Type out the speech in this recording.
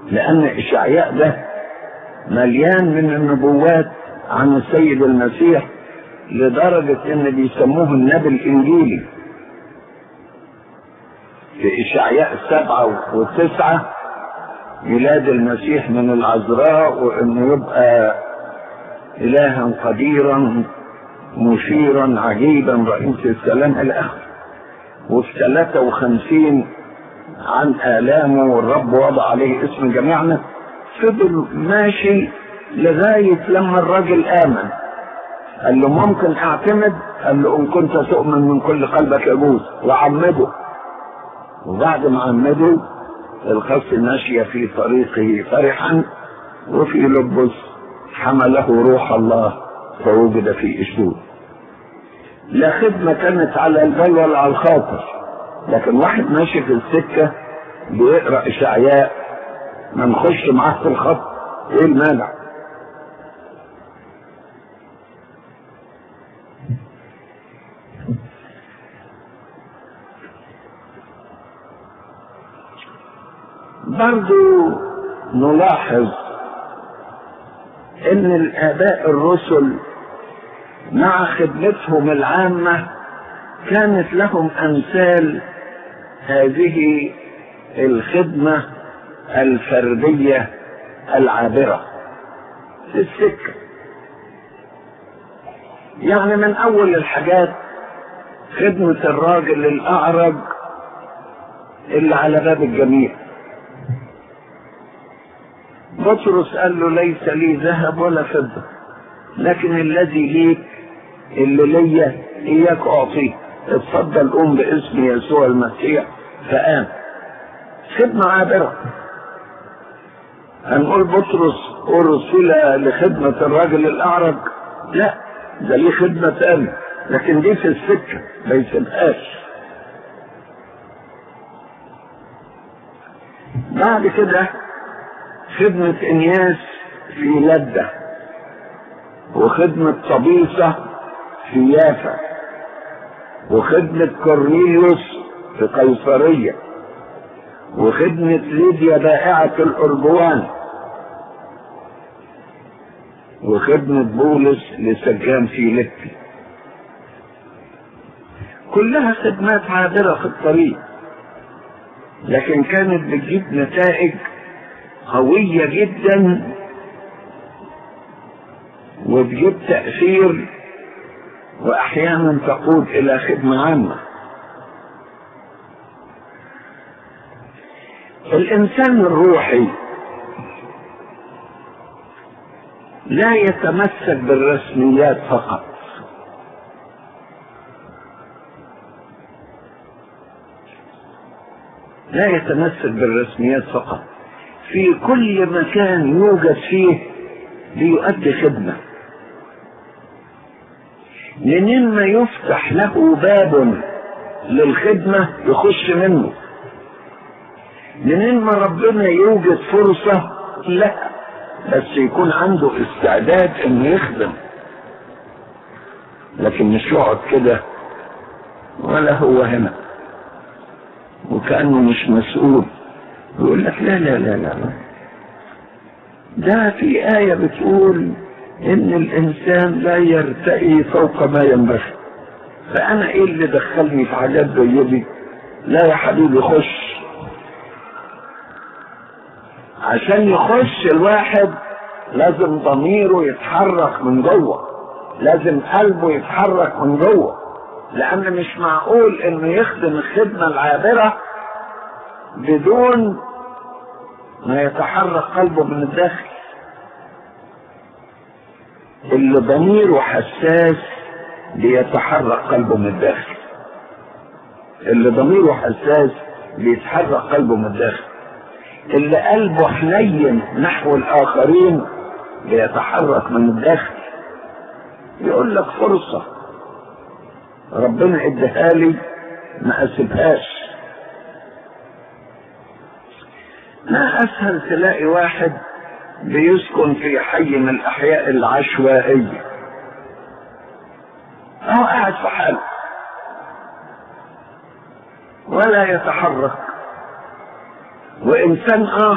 لأن إشعياء ده مليان من النبوات عن السيد المسيح لدرجة إن بيسموه النبي الإنجيلي في إشعياء سبعة وتسعة ميلاد المسيح من العذراء وإنه يبقى إلها قديرا مشيرا عجيبا رئيس السلام إلى آخره وفي 53 عن آلامه والرب وضع عليه اسم جميعنا فضل ماشي لغاية لما الراجل آمن قال له ممكن اعتمد قال له ان كنت تؤمن من كل قلبك يجوز وعمده وبعد ما عمده الخص ماشية في طريقه فرحا وفي لبس حمله روح الله فوجد في اشدود لا خدمة كانت على البال ولا على الخاطر لكن واحد ماشي في السكة بيقرأ إشعياء ما نخش معاه في الخط ايه المانع برضو نلاحظ ان الاباء الرسل مع خدمتهم العامة كانت لهم امثال هذه الخدمة الفردية العابرة في السكة يعني من اول الحاجات خدمة الراجل الاعرج اللي على باب الجميع بطرس قال له ليس لي ذهب ولا فضة لكن الذي ليك اللي ليا اياك اعطيه اتفضل قوم باسم يسوع المسيح فقام خدمة عابرة هنقول بطرس أرسل لخدمة الراجل الأعرج لا ده ليه خدمة تانية لكن دي في السكة ما يسيبهاش بعد كده خدمة انياس في لدة وخدمة طبيسة في يافا وخدمة كورنيليوس في قيصرية وخدمة ليديا بائعة الأرجوان وخدمة بولس لسجان فيليبي كلها خدمات عابرة في الطريق لكن كانت بتجيب نتائج قوية جدا وتجيب تأثير وأحيانا تقود إلى خدمة عامة الإنسان الروحي لا يتمسك بالرسميات فقط لا يتمسك بالرسميات فقط في كل مكان يوجد فيه ليؤدي خدمة منين ما يفتح له باب للخدمة يخش منه منين ما ربنا يوجد فرصة لا بس يكون عنده استعداد انه يخدم لكن مش يقعد كده ولا هو هنا وكأنه مش مسؤول يقول لك لا لا لا لا ده في آية بتقول إن الإنسان لا يرتقي فوق ما ينبغي فأنا إيه اللي دخلني في حاجات زي دي؟ لا يا حبيبي خش عشان يخش الواحد لازم ضميره يتحرك من جوه لازم قلبه يتحرك من جوه لأن مش معقول إنه يخدم الخدمة العابرة بدون ما يتحرك قلبه من الداخل اللي ضميره حساس بيتحرك قلبه من الداخل اللي ضميره حساس بيتحرك قلبه من الداخل اللي قلبه حنين نحو الاخرين بيتحرك من الداخل يقول لك فرصة ربنا اداها لي ما اسيبهاش ما اسهل تلاقي واحد بيسكن في حي من الاحياء العشوائيه هو قاعد في حاله ولا يتحرك وانسان اخر